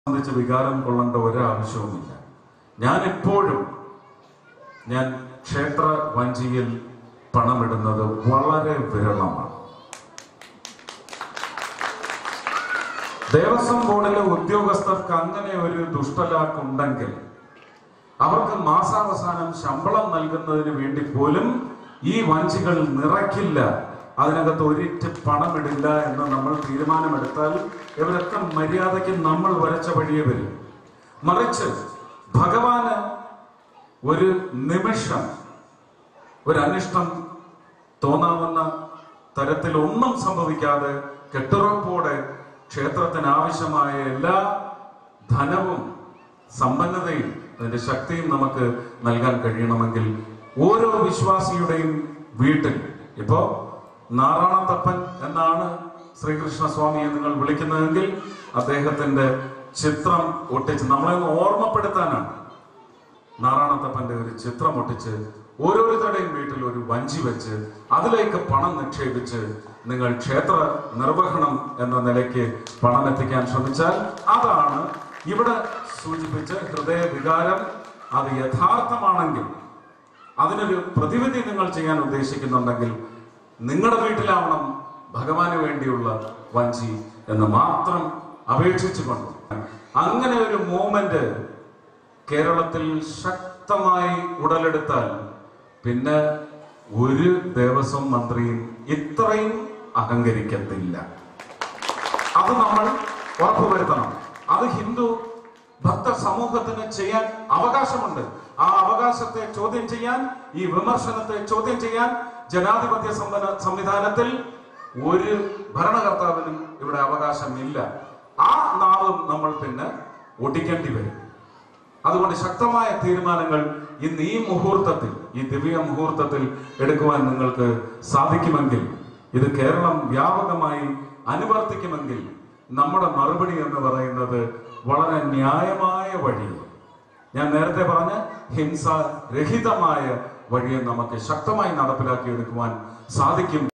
സംബന്ധിച്ച് വികാരം കൊള്ളേണ്ട ഒരാവശ്യവുമില്ല ഞാൻ എപ്പോഴും ഞാൻ ക്ഷേത്ര വഞ്ചിയിൽ പണമിടുന്നത് വളരെ വിരളമാണ് ദേവസ്വം ബോർഡിലെ ഉദ്യോഗസ്ഥർക്ക് അങ്ങനെ ഒരു ദുഷ്ടലാക്കുണ്ടെങ്കിൽ അവർക്ക് മാസാവസാനം ശമ്പളം നൽകുന്നതിന് വേണ്ടി പോലും ഈ വഞ്ചികൾ നിറയ്ക്കില്ല അതിനകത്ത് ഒരിറ്റ് പണമിടില്ല എന്ന് നമ്മൾ തീരുമാനമെടുത്താൽ ഇവരൊക്കെ മര്യാദയ്ക്ക് നമ്മൾ വരച്ച വഴിയെ വരും മറിച്ച് ഭഗവാന് ഒരു നിമിഷം ഒരു അനിഷ്ടം തോന്നാവുന്ന തരത്തിൽ ഒന്നും സംഭവിക്കാതെ കെട്ടുറപ്പോടെ ക്ഷേത്രത്തിന് ആവശ്യമായ എല്ലാ ധനവും സമ്പന്നതയും അതിന്റെ ശക്തിയും നമുക്ക് നൽകാൻ കഴിയണമെങ്കിൽ ഓരോ വിശ്വാസിയുടെയും വീട്ടിൽ ഇപ്പോ നാറാണത്തപ്പൻ എന്നാണ് ശ്രീകൃഷ്ണ സ്വാമിയെ നിങ്ങൾ വിളിക്കുന്നതെങ്കിൽ അദ്ദേഹത്തിന്റെ ചിത്രം ഒട്ടിച്ച് നമ്മളെ ഒന്ന് ഓർമ്മപ്പെടുത്താനാണ് നാറാണത്തപ്പന്റെ ഒരു ചിത്രം ഒട്ടിച്ച് ഓരോരുത്തരുടെയും വീട്ടിൽ ഒരു വഞ്ചി വെച്ച് അതിലേക്ക് പണം നിക്ഷേപിച്ച് നിങ്ങൾ ക്ഷേത്ര നിർവഹണം എന്ന നിലയ്ക്ക് പണം എത്തിക്കാൻ ശ്രമിച്ചാൽ അതാണ് ഇവിടെ സൂചിപ്പിച്ച ഹൃദയ വികാരം അത് യഥാർത്ഥമാണെങ്കിൽ അതിനൊരു പ്രതിവിധി നിങ്ങൾ ചെയ്യാൻ ഉദ്ദേശിക്കുന്നുണ്ടെങ്കിൽ നിങ്ങളുടെ വീട്ടിലാവണം ഭഗവാന് വേണ്ടിയുള്ള വഞ്ചി എന്ന് മാത്രം അപേക്ഷിച്ചുകൊണ്ട് അങ്ങനെ ഒരു മൂമെന്റ് കേരളത്തിൽ ശക്തമായി ഉടലെടുത്താൽ പിന്നെ ഒരു ദേവസ്വം മന്ത്രിയും ഇത്രയും അഹങ്കരിക്കത്തില്ല അത് നമ്മൾ ഉറപ്പുവരുത്തണം അത് ഹിന്ദു ഭക്ത സമൂഹത്തിന് ചെയ്യാൻ അവകാശമുണ്ട് ആ അവകാശത്തെ ചോദ്യം ചെയ്യാൻ ഈ വിമർശനത്തെ ചോദ്യം ചെയ്യാൻ ജനാധിപത്യ സമ്പന്ന സംവിധാനത്തിൽ ഒരു ഭരണകർത്താവിനും ഇവിടെ അവകാശമില്ല ആ നാവും നമ്മൾ പിന്നെ ഒടിക്കേണ്ടി വരും അതുകൊണ്ട് ശക്തമായ തീരുമാനങ്ങൾ ഇന്ന് ഈ മുഹൂർത്തത്തിൽ ഈ ദിവ്യ മുഹൂർത്തത്തിൽ എടുക്കുവാൻ നിങ്ങൾക്ക് സാധിക്കുമെങ്കിൽ ഇത് കേരളം വ്യാപകമായി അനുവർത്തിക്കുമെങ്കിൽ നമ്മുടെ മറുപടി എന്ന് പറയുന്നത് വളരെ ന്യായമായ വഴി ഞാൻ നേരത്തെ പറഞ്ഞ ഹിംസ രഹിതമായ വഴിയെ നമുക്ക് ശക്തമായി നടപ്പിലാക്കിയെടുക്കുവാൻ സാധിക്കും